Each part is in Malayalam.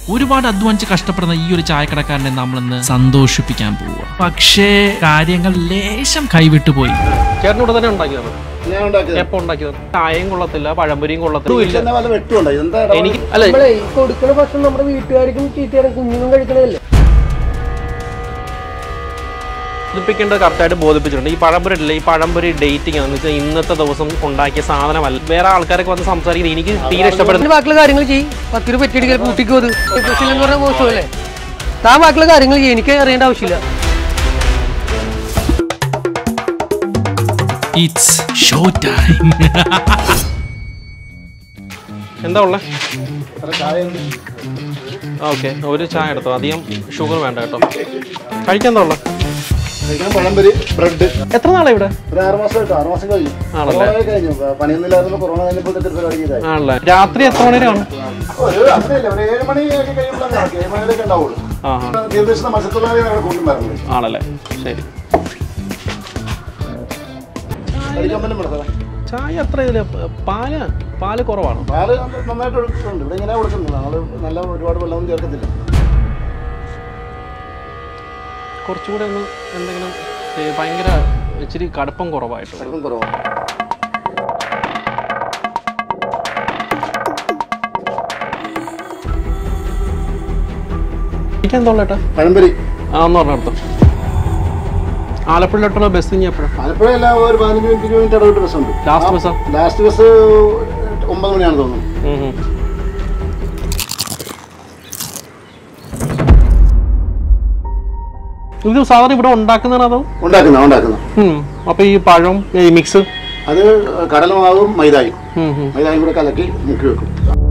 ഒരുപാട് അധ്വാനിച്ച് കഷ്ടപ്പെടുന്ന ഈ ഒരു ചായക്കടക്കാരനെ നമ്മളിന്ന് സന്തോഷിപ്പിക്കാൻ പോവുക പക്ഷേ കാര്യങ്ങൾ ലേശം കൈവിട്ടു പോയി ചേട്ടനോട് തന്നെ ഉണ്ടാക്കിയതാണ് ഞാൻ ഉണ്ടാക്കിയത് എപ്പോ ഉണ്ടാക്കിയത് ചായയും കൊള്ളത്തില്ല പഴംപൊരിയും കൊള്ളത്തില്ല ഇല്ല ഇതെന്നെ വല്ല വെട്ടുണ്ടോ ഇതെന്താ ഇടപാട്? എനിക്ക് അല്ല നമ്മളെ ഈ കൊടുക്കുന്ന ഭക്ഷണം നമ്മുടെ വീട്ടുകാർക്കും ചീത്തയാരും കുഞ്ഞുങ്ങളും കഴിക്കണതല്ലേ ബോധിപ്പിക്കേണ്ട കറക്റ്റായിട്ട് ബോധിപ്പിച്ചിട്ടുണ്ട് ഈ പഴംപൊരി ഇല്ല ഈ പഴംപൊരി ഡേറ്റിംഗ് എന്ന് വെച്ചാൽ ഇന്നത്തെ ദിവസം ഉണ്ടാക്കിയ സാധനമല്ല വേറെ ആൾക്കാരൊക്കെ വന്ന് സംസാരിക്കുന്നത് എനിക്ക് തീരെ ഇഷ്ടപ്പെടുന്നു അതിന്റെ ബാക്കിയുള്ള കാര്യങ്ങൾ ചെയ്യും പത്ത് രൂപ പറ്റിയടിക്കൽ കൂട്ടിക്കോ അത് സ്പെഷ്യൽ എന്ന് പറഞ്ഞാൽ മോശമല്ലേ താൻ ബാക്കിയുള്ള കാര്യങ്ങൾ ചെയ്യും എനിക്ക് അറിയേണ്ട ആവശ്യമില്ല ഇറ്റ്സ് ഷോ ടൈം എന്താ ഉള്ളത് എത്ര ചായ ഉണ്ട്? ഓക്കെ ഒരു ചായ എടുത്തോ അധികം ഷുഗർ വേണ്ട കേട്ടോ കഴിക്കാൻ എന്താ ഉള്ളത് കഴിക്കാൻ പഴംപൊരി ബ്രെഡ് എത്ര നാളെ ഇവിടെ ഒരു ആറ് മാസം കേട്ടോ ആറ് മാസം കഴിഞ്ഞു ആണല്ലേ? കൊറോണ കഴിഞ്ഞു പണിയൊന്നുമില്ലായിരുന്നു കൊറോണ കഴിഞ്ഞപ്പോൾ തൊട്ട് പരിപാടി ചെയ്തായി ആണല്ലേ രാത്രി എത്ര മണി വരെ കാണും ഒരു അങ്ങനെയല്ല ഒരു ഏഴ് മണി ഒക്കെ കഴിയുമ്പോഴാണ് ഏഴ് മണിയൊക്കെ ഉണ്ടാവുള്ളൂ ആ ആ. തീർച്ചയായിട്ടും മത്സ്യത്തൊഴിലാളികൾ അവിടെ കൂട്ടും വരുന്നത് ആണല്ലേ ശരി കഴിക്കാൻ പറ്റും ഇവിടെ സാറേ ചായ എത്ര ഇതില് പാല് പാല് കുറവാണോ പാല് നന്നായിട്ട് ഒഴുക്കുന്നുണ്ട് ഇവിടെ ഇങ്ങനെ കൊടുക്കുന്നത് നമ്മള് നല്ല ഒരുപാട് വെള്ളമൊന്നും ചേർക്കത്തില്ല കുറച്ചുകൂടെ ഒന്ന് എന്തെങ്കിലും ഏ, ഭയങ്കര ഇച്ചിരി കടുപ്പം കുറവായിട്ട് ചെറുപ്പം കുറവാണ് എനിക്ക് എന്താ ഉള്ളേട്ടാ പഴംപൊരി ആ എന്ന് പറഞ്ഞെടുത്തോ ആലപ്പുഴയിലോട്ടുള്ള ബസ് ഇനി എപ്പോഴാണ് ആലപ്പുഴ എല്ലാം ഒരു പതിനഞ്ച് മിനിറ്റ് ഇരുപത് മിനിറ്റ് ഇടവിട്ട് ബസ് ഉണ്ട് ലാസ്റ്റ് ബസ്സാ ലാസ്റ്റ് ബസ് ഒമ്പത് മണിയാണ് തോന്നുന്നു ഉം ഉം. ഇത് സാധാരണ ഇവിടെ ഉണ്ടാക്കുന്നതാണ് അതോ ഉണ്ടാക്കുന്ന ഉണ്ടാക്കുന്ന ഉം. അപ്പൊ ഈ പഴം ഈ മിക്സ് അത് കടലമാവും മൈദായും മൈദായും കൂടെ കലക്കി മുക്കി വെക്കും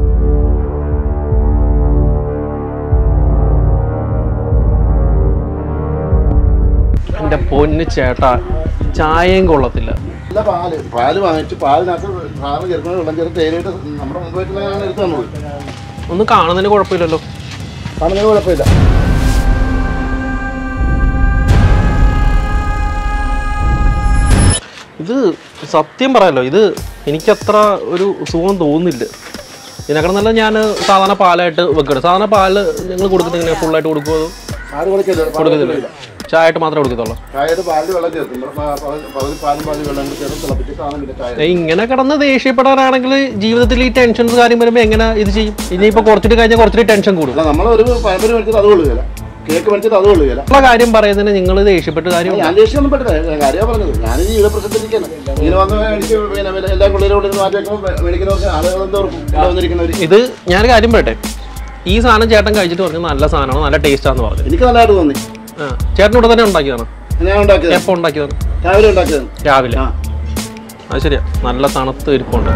എന്റെ പൊന്ന് ചേട്ടാ ചായയും കൊള്ളത്തില്ല നല്ല പാല് പാല് വാങ്ങിച്ച് പാലിനകത്ത് സാധനം ചേർക്കുന്നത് വെള്ളം ചേർത്ത് തേനായിട്ട് നമ്മുടെ മുമ്പായിട്ടുള്ളതാണ് എടുത്ത് തന്നത് ഒന്നും കാണുന്നതിന് കുഴപ്പമില്ലല്ലോ കാണുന്നതിന് കുഴപ്പമില്ല ഇത് സത്യം പറയാലോ ഇത് എനിക്കത്ര ഒരു സുഖം തോന്നുന്നില്ല ഇതിനേക്കാളും നല്ല ഞാൻ സാധാരണ പാലായിട്ട് വെക്കണം സാധാരണ പാല് നിങ്ങൾ കൊടുക്കുന്നത് ഇങ്ങനെ ഫുള്ളായിട്ട് കൊടുക്കുമോ അതോ ആറ് കൊടുക്കില്ല കൊടുക്കത്തില്ല ചായ ആയിട്ട് മാത്രമേ കൊടുക്കത്തുള്ളൂ ചായയുടെ പാലിൽ വെള്ളം ചേർക്കും പ- പ- പകുതി പാലും പാലും വെള്ളം കൂടി ചേർത്ത് തിളപ്പിച്ച് സാധനം പിന്നെ ചായ ഏയ് ഇങ്ങനെ കിടന്ന് ദേഷ്യപ്പെടാനാണെങ്കിൽ ജീവിതത്തിൽ ഈ ടെൻഷൻസ് കാര്യം വരുമ്പോൾ എങ്ങനെ ഇത് ചെയ്യും ഇനിയിപ്പോൾ കുറച്ചിട്ട് കഴിഞ്ഞാൽ കുറച്ചിട്ട് ടെൻഷൻ കൂടും അല്ല നമ്മളൊരു പഴമ്പരി മേടിച്ചത് അത് കൊള്ളുകയില്ല കേക്ക് മേടിച്ചത് അത് കൊള്ളുകയില്ല ഉള്ള കാര്യം പറയുന്നതിന് നിങ്ങൾ ദേഷ്യപ്പെട്ട് കാര്യം ഞാൻ ദേഷ്യമൊന്നും പറ്റില്ല ഞാൻ കാര്യമാണ് പറഞ്ഞത് ഞാൻ ജീവിത പ്രശ്നത്തിരിക്കുകയാണ് ഇങ്ങനെ വന്ന് എനിക്ക് പിന്നെ പിന്നെ എല്ലാ പിള്ളേരും കൊണ്ട് മാറ്റി വെക്കുമ്പോൾ മേടിക്കുന്നവർക്ക് ആളുകൾ എന്തോർക്കും ഇവിടെ വന്നിരിക്കുന്നവർ ഇത് ഞാൻ കാര്യം പറയട്ടെ ഈ സാധനം ചേട്ടൻ കഴിച്ചിട്ട് പറഞ്ഞു നല്ല സാധനമാണ് നല്ല ടേസ്റ്റാന്ന് പറഞ്ഞു എനിക്ക് നല്ലതായിട്ട് തോന്നി ആ ചേട്ടൻ ഇവിടെ തന്നെ ഉണ്ടാക്കിയതാണ് ഞാൻ ഉണ്ടാക്കിയത് എപ്പോൾ ഉണ്ടാക്കിയതാണ് രാവിലെ ഉണ്ടാക്കിയത് രാവിലെ ആ അത് ശരിയാ നല്ല തണുത്ത് ഇരിപ്പുണ്ട്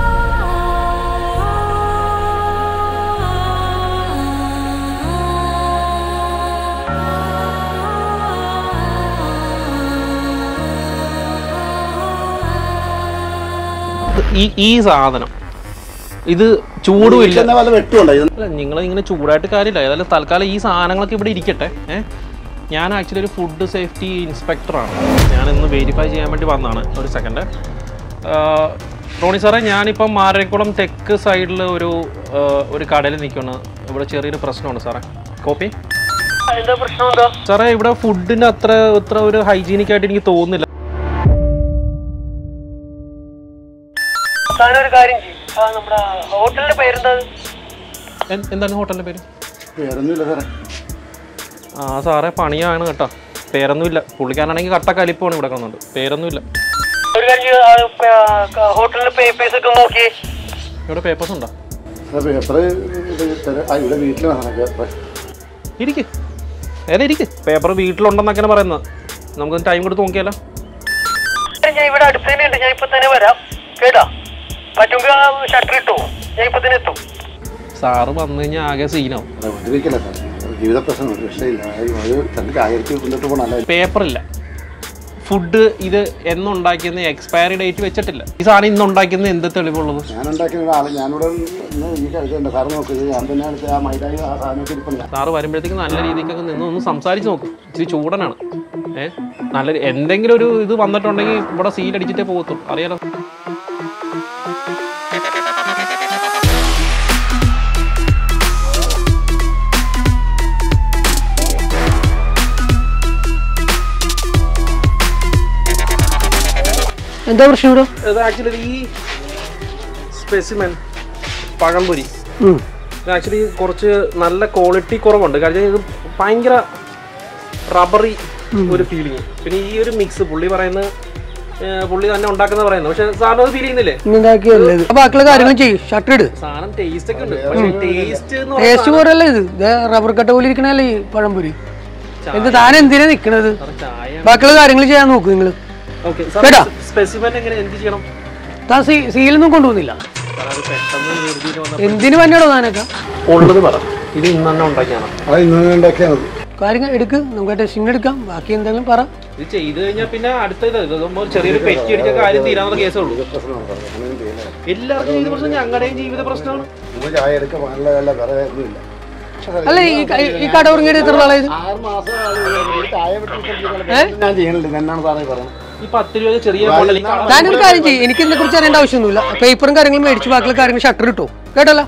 ഈ ഈ സാധനം ഇത് ചൂടുമില്ല എന്നാ വല്ല വെട്ടുണ്ടോ ഇത് അല്ല നിങ്ങൾ ഇങ്ങനെ ചൂടായിട്ട് കാര്യമില്ല ഏതായാലും തൽക്കാലം ഈ സാധനങ്ങളൊക്കെ ഇവിടെ ഇരിക്കട്ടെ ഏ ഞാൻ ആക്ച്വലി ഒരു ഫുഡ് സേഫ്റ്റി ഇൻസ്പെക്ടറാണ് ഞാൻ ഇന്ന് വെരിഫൈ ചെയ്യാൻ വേണ്ടി വന്നതാണ് ഒരു സെക്കൻഡ് റോണി സാറേ ഞാനിപ്പം മാരേക്കുളം തെക്ക് സൈഡിൽ ഒരു ആ, ഒരു കടയിൽ നിൽക്കുകയാണ് ഇവിടെ ചെറിയൊരു പ്രശ്നമുണ്ട് സാറേ കോപ്പി എന്താ പ്രശ്നം എന്താ സാറേ ഇവിടെ ഫുഡിന് അത്ര അത്ര ഒരു ഹൈജീനിക് ആയിട്ട് എനിക്ക് തോന്നുന്നില്ല താനൊരു കാര്യം ചെയ്യും നമ്മുടെ ഹോട്ടലിന്റെ പേരെന്താ എൻ- എന്താണ് ഹോട്ടലിൻ്റെ പേര് പേരൊന്നുമില്ല സാറേ ആ സാറേ പണിയാണ് കേട്ടോ പേരൊന്നുമില്ല പുള്ളിക്കാരനാണെങ്കിൽ കട്ട കലിപ്പാണ് ഇവിടെ കിടന്നുണ്ട് പേരൊന്നുമില്ല ഒരു കാര്യം ചെയ്യ്, ആ, ഹോട്ടലിന്റെ പേപ്പേഴ്സ് ഒക്കെ നോക്കി ഇവിടെ പേപ്പേഴ്സ് ഉണ്ടോ പേപ്പർ ഇവിടെ വീട്ടിൽ വേണം ഇരിക്ക് നേരെ ഇരിക്ക് പേപ്പർ വീട്ടിലുണ്ടെന്നൊക്കെയാണ് പറയുന്നത് നമുക്ക് ടൈം കൊടുത്ത് നോക്കിയാലോ ഞാൻ ഇവിടെ അടുത്ത് തന്നെ ഉണ്ട് ഞാൻ ഇപ്പൊ തന്നെ വരാം കേട്ടാ പറ്റുമ്പോ ഷട്ടർ ഇട്ടോ ഞാൻ ഇപ്പൊ തന്നെ എത്തും സാറ് വന്നു കഴിഞ്ഞാൽ ആകെ സീനാവും ഉപദ്രവിക്കല്ല സാർ ജീവിത പ്രശ്നം ഒരു രക്ഷയില്ല അത് തന്നെ ചായക്ക് മുന്നോട്ട് പോകണം അല്ല പേപ്പറില്ല ഫുഡ് ഇത് എന്നുണ്ടാക്കിയെന്ന് എക്സ്പയറി ഡേറ്റ് വെച്ചിട്ടില്ല ഈ സാധനം ഇന്ന് ഉണ്ടാക്കിയെന്ന് എന്ത് തെളിവുള്ളത് ഞാൻ ഉണ്ടാക്കിയ ഒരാൾ ഞാനിവിടെ ഇന്ന് എനിക്ക് കഴിച്ചിട്ടുണ്ട് സാറ് നോക്കുക ഞാൻ തന്നെ അടുത്ത് ആ മൈദായി ആ സാധനം ഇരിപ്പുണ്ട് സാറ് വരുമ്പോഴത്തേക്ക് നല്ല രീതിക്കൊക്കെ നിന്ന് ഒന്ന് സംസാരിച്ച് നോക്കും ഇച്ചിരി ചൂടനാണ് ഏ നല്ല രീ- എന്തെങ്കിലും ഒരു ഇത് വന്നിട്ടുണ്ടെങ്കിൽ ഇവിടെ സീൽ അടിച്ചിട്ടേ പോകത്തുള്ളൂ അറിയാലോ എന്താ പ്രശ്നം ഇവിടെ ഇത് ആക്ച്വലി ഈ സ്പെസിമെൻ പഴംപൊരി ഉം. ഇത് ആക്ച്വലി കുറച്ച് നല്ല ക്വാളിറ്റി കുറവുണ്ട് കാരണം ഇത് ഭയങ്കര റബ്ബറി ഒരു ഫീലിംഗ് പിന്നെ ഈ ഒരു മിക്സ് പുള്ളി പറയുന്നത് ഏർ, പുള്ളി തന്നെ ഉണ്ടാക്കുന്ന പറയുന്നത് പക്ഷെ സാറിന് അത് ഫീൽ ചെയ്യുന്നില്ലേ ഇന്നുണ്ടാക്കിയല്ലേ ഇത് അപ്പൊ ബാക്കിയുള്ള കാര്യങ്ങൾ ചെയ്യും ഷട്ടർ ഇട് സാധനം ടേസ്റ്റ് ഒക്കെ ഉണ്ട് പക്ഷേ ടേസ്റ്റ് എന്ന് ടേസ്റ്റ് പോരല്ല ഇത് ഇത് റബ്ബർ കട്ട പോലെ ഇരിക്കണല്ലേ ഈ പഴംപൊരി എന്ത് താൻ എന്തിനാ നിക്കണത് പറഞ്ഞാൽ ചായ ബാക്കിയുള്ള കാര്യങ്ങൾ ചെയ്യാൻ നോക്ക് നിങ്ങൾ ഓക്കെ കേട്ടോ? സ്പെസിമെൻ എങ്ങനെ എന്ത് ചെയ്യണം താൻ സീ സീലൊന്നും കൊണ്ടുപോകുന്നില്ല സാർ അത് പെട്ടെന്ന് എഴുതിയിട്ട് വന്ന എന്തിനു വന്നോടോ താനൊക്കെ ഉള്ളത് പറ ഇത് ഇന്ന് തന്നെ ഉണ്ടാക്കിയാണ് അത് ഇന്ന് ഉണ്ടാക്കിയാൽ മതി കാര്യങ്ങൾ എടുക്ക് നമുക്ക് ടെസ്റ്റിംഗ് എടുക്കാം ബാക്കി എന്തെങ്കിലും പറ ഇത് ചെയ്ത് കഴിഞ്ഞാൽ പിന്നെ അടുത്ത ഇത് ഇതാകുമ്പോ ഒരു ചെറിയൊരു പെറ്റി അടിച്ച കാര്യം തീരാനുള്ള കേസേ ഉള്ളൂ പ്രശ്നമാണ് സാറേ അങ്ങനെയും ചെയ്യില്ല എല്ലാവർക്കും ജീവിത പ്രശ്നം ഞങ്ങളുടെയും ജീവിത പ്രശ്നമാണ് നമ്മൾ ചായ എടുക്കാൻ പാടില്ല അല്ല വേറെ ഒന്നുമില്ല അല്ല ഈ ക- ഈ കട തുടങ്ങിയിട്ട് എത്ര നാളായത് ആറ് മാസം ചായ വിട്ട് ഞാൻ ചെയ്യണില്ല എന്നാണ് സാറേ പറയുന്നത് ഈ പത്ത് രൂപ ചെറിയ മോഡൽ ഈ കളർ ഞാനൊരു കാര്യം ചെയ്യും എനിക്ക് ഇതിനെ കുറിച്ച് അറിയേണ്ട ആവശ്യമൊന്നുമില്ല പേപ്പറും കാര്യങ്ങളും മേടിച്ച് ബാക്കിയുള്ള കാര്യങ്ങൾ ഷട്ടർ ഇട്ടോ കേട്ടല്ലോ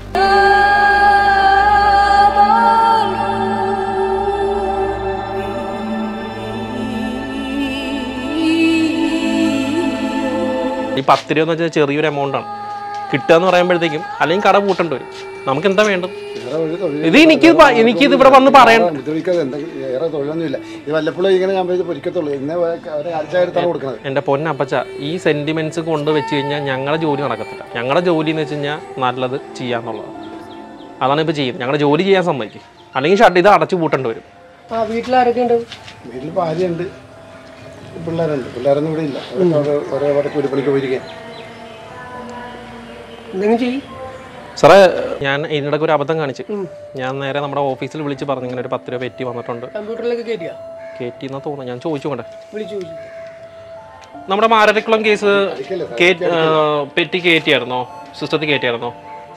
ഈ പത്ത് രൂപ എന്ന് വെച്ചാൽ ചെറിയൊരു എമൗണ്ട് ആണ് കിട്ടുക എന്ന് പറയുമ്പോഴത്തേക്കും അല്ലെങ്കിൽ കട പൂട്ടേണ്ടി വരും നമുക്ക് എന്താ വേണ്ടത് വേറെ ഒരു തൊഴിൽ ഇത് എനിക്ക് പ- എനിക്കിത് ഇവിടെ വന്ന് പറയണം വിദ്യോഗിക്കാതെ എന്തെങ്കിലും വേറെ തൊഴിലൊന്നുമില്ല ഇത് വല്ലപ്പോഴും ഇങ്ങനെ ഞാൻ പോയി പൊരിക്കത്തുള്ളൂ ഇന്ന് ഒരാഴ്ച എടുത്താണ് കൊടുക്കുന്നത് എൻ്റെ പൊന്നപ്പച്ച ഈ സെന്റിമെന്റ്സ് കൊണ്ട് വെച്ച് കഴിഞ്ഞാൽ ഞങ്ങളുടെ ജോലി നടക്കത്തില്ല ഞങ്ങളുടെ ജോലി എന്ന് വെച്ച് കഴിഞ്ഞാൽ നല്ലത് ചെയ്യാന്നുള്ളതാണ് അതാണ് ഇപ്പോൾ ചെയ്യുന്നത് ഞങ്ങളുടെ ജോലി ചെയ്യാൻ സമ്മതിക്കും അല്ലെങ്കിൽ ഷട്ട് ഇത് അടച്ചു പൂട്ടേണ്ടി വരും ആ വീട്ടിൽ ആരൊക്കെ ഉണ്ട് വീട്ടിൽ ഭാര്യയുണ്ട് പിള്ളേരുണ്ട് പിള്ളേരൊന്നും ഇവിടെ ഇല്ല അവരൊക്കെ അവിടെ ഓരോ അവിടെ കൂലിപ്പണിക്ക് പോയിരിക്കാൻ എന്തെങ്കിലും ചെയ്യും സാറേ ഞാൻ ഇതിനിടയ്ക്ക് ഒരു അബദ്ധം കാണിച്ച് ഞാൻ നേരെ നമ്മുടെ ഓഫീസിൽ വിളിച്ച് പറഞ്ഞു ഇങ്ങനെ ഒരു പത്ത് രൂപ പെറ്റി വന്നിട്ടുണ്ട് കമ്പ്യൂട്ടറിലൊക്കെ കയറ്റിയാ കയറ്റി എന്നാ തോന്നുന്നു ഞാൻ ചോദിച്ചു കൊണ്ടേ വിളിച്ചു ചോദിച്ചു നമ്മുടെ മാരരിക്കുളം കേസ് കേ- ആ, പെറ്റി കയറ്റിയായിരുന്നോ സിസ്റ്റത്തിൽ കയറ്റിയായിരുന്നോ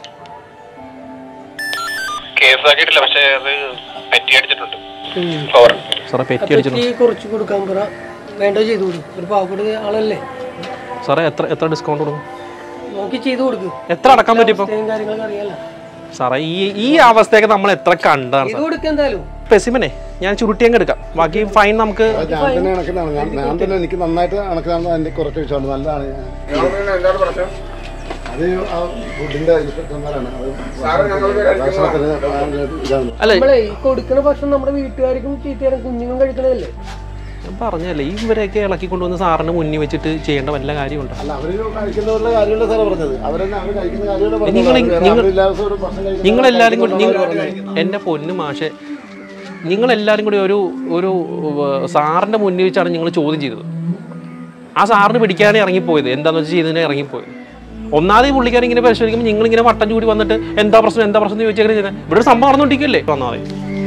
കേസ് ആക്കിയിട്ടില്ല പക്ഷേ അത് പെറ്റി അടിച്ചിട്ടുണ്ട് ഫ്ലോർ സാറേ പെറ്റി അടിച്ചിട്ടുണ്ട് ഈ കുറച്ച് കൊടുക്കാൻ പറ വേണ്ട ചെയ്തു കൊടുക്കും ഒരു പാവപ്പെട്ട ആളല്ലേ സാറേ എത്ര എത്ര ഡിസ്കൗണ്ട് കൊടുക്കും നോക്കി ചെയ്തു കൊടുക്കും എത്ര അടക്കാൻ പറ്റും ഇപ്പം ഇത്രയും കാര്യങ്ങളൊക്കെ അറിയാലോ സാറേ ഈ ഈ അവസ്ഥയൊക്കെ നമ്മൾ എത്ര കണ്ടാണ് ചെയ്തു കൊടുക്കുക എന്തായാലും പെസിമനെ ഞാൻ ചുരുട്ടി അങ്ങ് എടുക്കാം ബാക്കി ഫൈൻ നമുക്ക് അത് ഞാൻ തന്നെ കണക്കിനാണ് ഞാൻ ഞാൻ തന്നെ എനിക്ക് നന്നായിട്ട് കണക്കിനാണ് എൻ്റെ കുറച്ച് വിശ്വാസം നല്ലതാണ് ഞാൻ അത് ആ ഫുഡിന്റെ ഇൻസ്പെക്ടർമാരാണ് അത് ഭക്ഷണത്തിന് ഇതാണ് അല്ല നമ്മളെ ഈ കൊടുക്കുന്ന ഭക്ഷണം നമ്മുടെ വീട്ടുകാർക്കും ചീത്തയാരും കുഞ്ഞുങ്ങളും കഴിക്കണതല്ലേ ഞാൻ പറഞ്ഞല്ലേ ഇവരെയൊക്കെ ഇളക്കി കൊണ്ടുവന്ന് സാറിന് മുന്നിൽ വെച്ചിട്ട് ചെയ്യേണ്ട വല്ല കാര്യമുണ്ടോ അല്ല അവര് കഴിക്കുന്നവരുടെ കാര്യമല്ല സാറേ പറഞ്ഞത് അവരെന്നെ അവർ കഴിക്കുന്ന കാര്യമല്ല നിങ്ങൾ- പറഞ്ഞത് വേറെ നിങ്ങൾ- ആരും ഇല്ലാത്ത ഒരു ഭക്ഷണം കഴിക്കുന്ന നിങ്ങളെല്ലാരും കൂടി ആൾക്കാര് നിങ്ങൾ പറഞ്ഞത്. എൻ്റെ പൊന്നു മാഷെ നിങ്ങളെല്ലാരും കൂടി ഒരു ഒരു ഏർ, സാറിന്റെ മുന്നിൽ വെച്ചാണ് നിങ്ങൾ ചോദ്യം ചെയ്തത് ആ സാറിന് പിടിക്കാനേ ഇറങ്ങിപ്പോയത് എന്താന്ന് വെച്ചാൽ ചെയ്തതിനെ ഇറങ്ങിപ്പോയത് ഒന്നാമത് ഈ പുള്ളിക്കാരൻ ഇങ്ങനെ പരിശോധിക്കുമ്പോൾ നിങ്ങൾ ഇങ്ങനെ വട്ടം ചൂടി വന്നിട്ട് എന്താ പ്രശ്നം എന്താ പ്രശ്നം എന്ന് ചോദിച്ചാൽ ചെയ്യുന്നത് ഇവിടെ ഒരു സംഭവം നടന്നുകൊണ്ടിരിക്കല്ലേ വന്നാതെ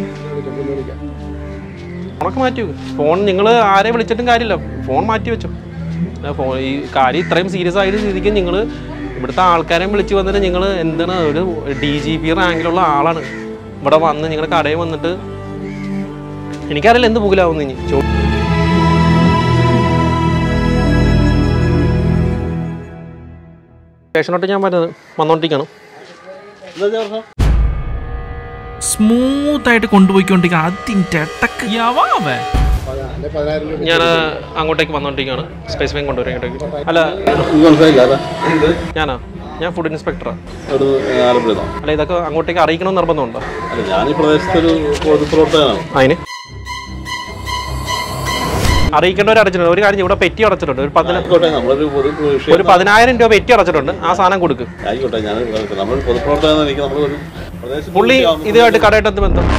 ഫോണൊക്കെ മാറ്റി വെക്കും ഫോൺ നിങ്ങൾ ആരെ വിളിച്ചിട്ടും കാര്യമില്ല ഫോൺ മാറ്റി വെച്ചോ ആ ഫോൺ ഈ കാര്യം ഇത്രയും സീരിയസ് ആയിട്ട് സ്ഥിതിക്ക് നിങ്ങൾ ഇവിടുത്തെ ആൾക്കാരെ വിളിച്ച് വന്നിട്ട് നിങ്ങൾ എന്താണ് ഒരു ഡി ജി പി റാങ്കിലുള്ള ആളാണ് ഇവിടെ വന്ന് നിങ്ങളുടെ കടയിൽ വന്നിട്ട് എനിക്കറിയില്ല എന്ത് പുകിലാവുന്നു ഇനി ചോ സ്റ്റേഷനോട്ട് ഞാൻ വരുന്നത് വന്നോണ്ടിരിക്കണം സ്മൂത്ത് ആയിട്ട് കൊണ്ടുപോയിക്കൊണ്ടിരിക്കുക അതിൻ്റെ ഇടക്ക് യവാവേ എൻ്റെ പതിനായിരം രൂപ ഞാൻ അങ്ങോട്ടേക്ക് വന്നോണ്ടിരിക്കുകയാണ് സ്പേസ് ബാങ്ക് കൊണ്ടുവരാൻ ഇങ്ങോട്ടേക്ക് അല്ല ഞാനാ ഞാൻ ഫുഡ് ഇൻസ്പെക്ടറാണ് ഒരു ആലപ്പുഴ അല്ല ഇതൊക്കെ അങ്ങോട്ടേക്ക് അറിയിക്കണം നിർബന്ധമുണ്ടോ അല്ല ഞാൻ ഈ പ്രദേശത്തൊരു പൊതുപ്രവർത്തകനാണ് അതിന് അറിയിക്കേണ്ടവർ അടച്ചിട്ടുണ്ട് ഒരു കാര്യം ചെയ്യ്, ഇവിടെ പെറ്റി അടച്ചിട്ടുണ്ട് ഒരു പതിന ആയിക്കോട്ടെ നമ്മളൊരു പൊതു വിഷയം ഒരു പതിനായിരം രൂപ പെറ്റി അടച്ചിട്ടുണ്ട് ആ സാധനം കൊടുക്ക് ആയിക്കോട്ടെ ഞാൻ നമ്മൾ പൊതുപ്രവർത്തകൻ എനിക്ക് നമ്മളൊരു പ്രദേശത്ത് പുള്ളി ഇതുമായിട്ട് കടയായിട്ട് എന്ത് ബന്ധം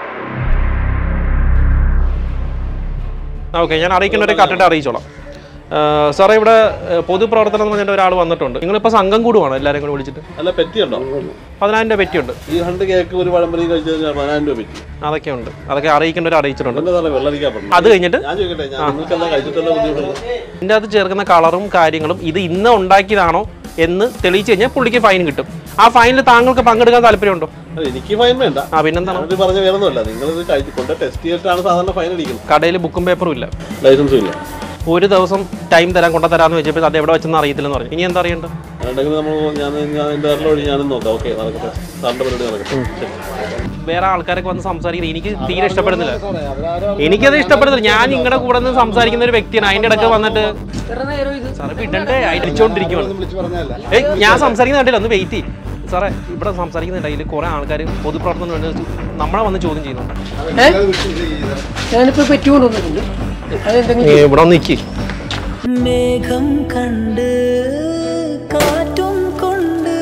ഓക്കെ ഞാൻ അറിയിക്കേണ്ടവരെ കറക്റ്റായിട്ട് അറിയിച്ചോളാം ആ, സാറേ ഇവിടെ ഏ, പൊതുപ്രവർത്തനം എന്ന് പറഞ്ഞിട്ട് ഒരാൾ വന്നിട്ടുണ്ട് നിങ്ങളിപ്പോൾ സംഘം കൂടുവാണ് എല്ലാവരും കൂടി വിളിച്ചിട്ട് അല്ല പെറ്റിയുണ്ടോ പതിനായിരം രൂപ പെറ്റിയുണ്ട് ഈ രണ്ട് കേക്ക് ഒരു പഴംപൊരി കഴിച്ചതിന് പതിനായിരം രൂപ പെറ്റി അതൊക്കെ ഉണ്ട് അതൊക്കെ അറിയിക്കേണ്ടവർ അറിയിച്ചിട്ടുണ്ട് എന്താ സാറേ വെള്ളരിക്കാൻ അത് കഴിഞ്ഞിട്ട് ഞാൻ ചോദിക്കട്ടെ ഞാൻ നിങ്ങൾക്ക് എന്താ കഴിച്ചിട്ടെന്താ ബുദ്ധിമുട്ടുള്ളത് ഇതിൻ്റെ അകത്ത് ചേർക്കുന്ന കളറും കാര്യങ്ങളും ഇത് ഇന്ന് ഉണ്ടാക്കിയതാണോ എന്ന് തെളിയിച്ചു കഴിഞ്ഞാൽ പുള്ളിക്ക് ഫൈൻ കിട്ടും ആ ഫൈനിൽ താങ്കൾക്ക് പങ്കെടുക്കാൻ താല്പര്യമുണ്ടോ അല്ല, എനിക്ക് ഫൈൻ വേണ്ട ആ പിന്നെന്താണ് ഞാനിത് പറഞ്ഞ വേറൊന്നുമല്ല നിങ്ങളിത് കഴിച്ച് കൊണ്ട് ടെസ്റ്റ് ചെയ്തിട്ടാണ് സാധാരണ ഫൈൻ അടിക്കുന്നത് കടയിൽ ബുക്കും പേപ്പറും ഇല്ല ലൈസൻസും ഇല്ല ഒരു ദിവസം ടൈം തരാൻ കൊണ്ടു തരാമെന്ന് വെച്ചപ്പോൾ അത് എവിടെ വെച്ചെന്ന് അറിയത്തില്ലെന്ന് പറഞ്ഞു ഇനി എന്താ അറിയണ്ട അല്ലെങ്കിൽ നമ്മൾ ഞാൻ ഞാൻ എൻ്റെ വേറെ വഴി ഞാനും നോക്കാം ഓക്കെ നടക്കട്ടെ സാറിൻ്റെ പരിപാടി നടക്കട്ടെ ശരി വേറെ ആൾക്കാരൊക്കെ വന്ന് സംസാരിക്കുന്നത് എനിക്ക് തീരെ ഇഷ്ടപ്പെടുന്നില്ല എനിക്കത് ഇഷ്ടപ്പെടുന്നില്ല ഞാൻ നിങ്ങളുടെ കൂടെ നിന്ന് സംസാരിക്കുന്ന ഒരു വ്യക്തിയാണ് അതിന്റെ ഇടയ്ക്ക് വന്നിട്ട് സാറേ വിടണ്ടേ അടിച്ചോണ്ടിരിക്കുവാണ് വിളിച്ച് പറഞ്ഞതല്ല ഏയ് ഞാൻ സംസാരിക്കുന്ന കണ്ടില്ല ഒന്ന് വെയിറ്റ് ചെയ്യും സാറേ ഇവിടെ സംസാരിക്കുന്നുണ്ട് അതിൽ കുറെ ആൾക്കാർ പൊതുപ്രവർത്തനം വേണ്ടി നമ്മളെ വന്ന് ചോദ്യം ചെയ്യുന്നുണ്ട് അത് വിളിച്ച് ഇത് ചെയ്താൽ ഞാനിപ്പോ പെറ്റി കൊണ്ടുവന്നിട്ടുണ്ട് അതെന്തെങ്കിലും ഇവിടെ ഒന്ന് നിൽക്കി മേഘം കണ്ട് കാറ്റും കൊണ്ട്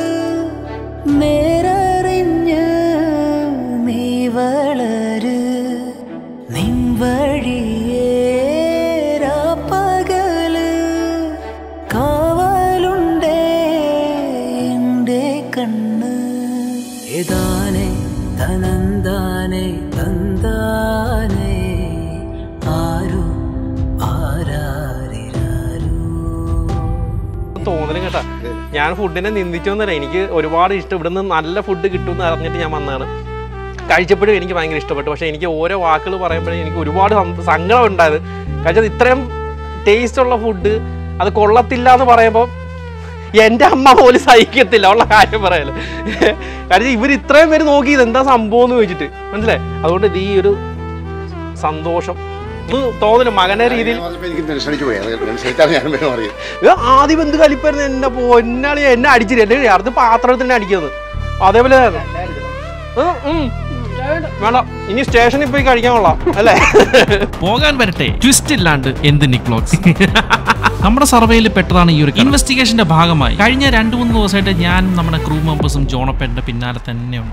നേരറിഞ്ഞ് നീ വളര് നിൻ വഴിയേരാ പകല് കാവലുണ്ടേ എൻ്റെ കണ്ണ് ഏതാനെ തനന്താനെ തന്താനെ ആരു ആരാരിരാരു തോന്നലും കേട്ടാ ഞാൻ ഫുഡിനെ നിന്ദിച്ചോന്നല്ല എനിക്ക് ഒരുപാട് ഇഷ്ടം ഇവിടുന്ന് നല്ല ഫുഡ് കിട്ടുമെന്ന് അറിഞ്ഞിട്ട് ഞാൻ വന്നതാണ് കഴിച്ചപ്പോഴും എനിക്ക് ഭയങ്കര ഇഷ്ടപ്പെട്ടു പക്ഷേ എനിക്ക് ഓരോ വാക്കുകൾ പറയുമ്പോഴേ എനിക്ക് ഒരുപാട് സം- സങ്കടം ഉണ്ടായത് കഴിച്ചത് ഇത്രയും ടേസ്റ്റ് ഉള്ള ഫുഡ് അത് കൊള്ളത്തില്ല എന്ന് പറയുമ്പോൾ എൻ്റെ അമ്മ പോലും സഹിക്കത്തില്ല ഉള്ള കാര്യം പറയാല് കാര്യം ഇവർ ഇത്രയും പേര് നോക്കിയത് എന്താ സംഭവം എന്ന് ചോദിച്ചിട്ട് മനസ്സിലായി അതുകൊണ്ട് ഇത് ഈ ഒരു സന്തോഷം ഇത് തോന്നലും മകനെ രീതിയിൽ പറഞ്ഞപ്പോൾ എനിക്ക് ടെൻഷൻ അടിച്ച് പോയി അത് ടെൻഷൻ അടിച്ചാണ് ഞാൻ വേണം അറിയാം ഇത് ആദ്യം എന്ത് കലിപ്പായിരുന്നു എന്നെ പൊന്നാളി എന്നെ അടിച്ചിട്ട് എന്നെ അടുത്ത് പാത്രത്തിന് അടിക്കുന്നത് അതേപോലെ ആയിരുന്നു. ഉം, ഉം. വേണ്ട ഇനി സ്റ്റേഷനിൽ പോയി കഴിക്കാൻ കൊള്ളാം അല്ലേ പോകാൻ വരട്ടെ ട്വിസ്റ്റ് ഇല്ലാണ്ട് എന്ത് നിക്ലോക്സ് നമ്മുടെ സർവേയിൽ പെട്ടതാണ് ഈ ഒരു ഇൻവെസ്റ്റിഗേഷന്റെ ഭാഗമായി കഴിഞ്ഞ രണ്ടു മൂന്ന് ദിവസമായിട്ട് ഞാൻ നമ്മുടെ ക്രൂ മെമ്പേഴ്സും ജോണപ്പേന്റെ പിന്നാലെ തന്നെയുണ്ട്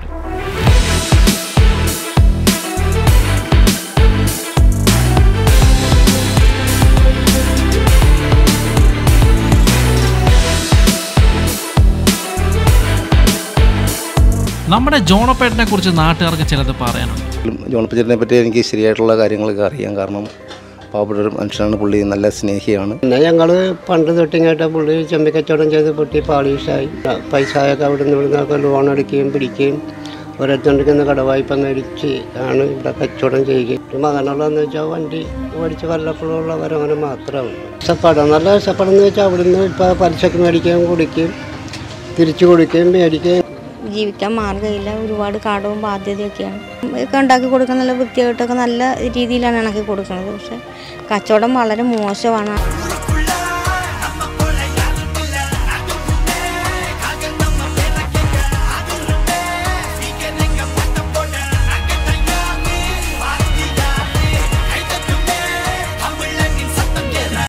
നമ്മുടെ ജോണപ്പേട്ടനെ കുറിച്ച് നാട്ടുകാർക്ക് ചിലത് പറയാനുണ്ട് ജോണപ്പച്ചേട്ടനെ പറ്റി എനിക്ക് ശരിയായിട്ടുള്ള കാര്യങ്ങളൊക്കെ അറിയാം കാരണം പാവപ്പെട്ട ഒരു മനുഷ്യനാണ് പുള്ളി നല്ല സ്നേഹിയാണ് പിന്നെ ഞങ്ങൾ പണ്ട് തൊട്ടിങ്ങായിട്ട് പുള്ളി ചെമ്പിക്കച്ചവടം ചെയ്ത് പൊട്ടി പാളീസായി പൈസയൊക്കെ അവിടെ നിന്ന് ഇവിടെ നിന്നൊക്കെ ലോൺ എടുക്കുകയും പിടിക്കുകയും ഓരോരുത്തരുടെ കടവായ്പ മേടിച്ച് ആണ് ഇവിടെ കച്ചവടം ചെയ്യുകയും ഒരു മകനുള്ളതെന്ന് വെച്ചാൽ വണ്ടി മേടിച്ച് വല്ലപ്പോഴുള്ള വരവനെ മാത്രമേ ഉള്ളൂ കഷ്ടപ്പാടാണ് നല്ല കഷ്ടപ്പാടെന്ന് വെച്ചാൽ അവിടുന്ന് ഇപ്പോൾ പലിശക്ക് മേടിക്കുകയും കൊടുക്കുകയും തിരിച്ചു കൊടുക്കുകയും മേടിക്കുകയും ജീവിക്കാൻ മാർഗ്ഗമില്ല ഒരുപാട് കടവും ബാധ്യതയൊക്കെയാണ് ഒക്കെ ഉണ്ടാക്കി കൊടുക്കാൻ നല്ല വൃത്തിയായിട്ടൊക്കെ നല്ല രീതിയിലാണ് ഇണക്കി കൊടുക്കുന്നത് പക്ഷെ കച്ചവടം വളരെ മോശമാണ്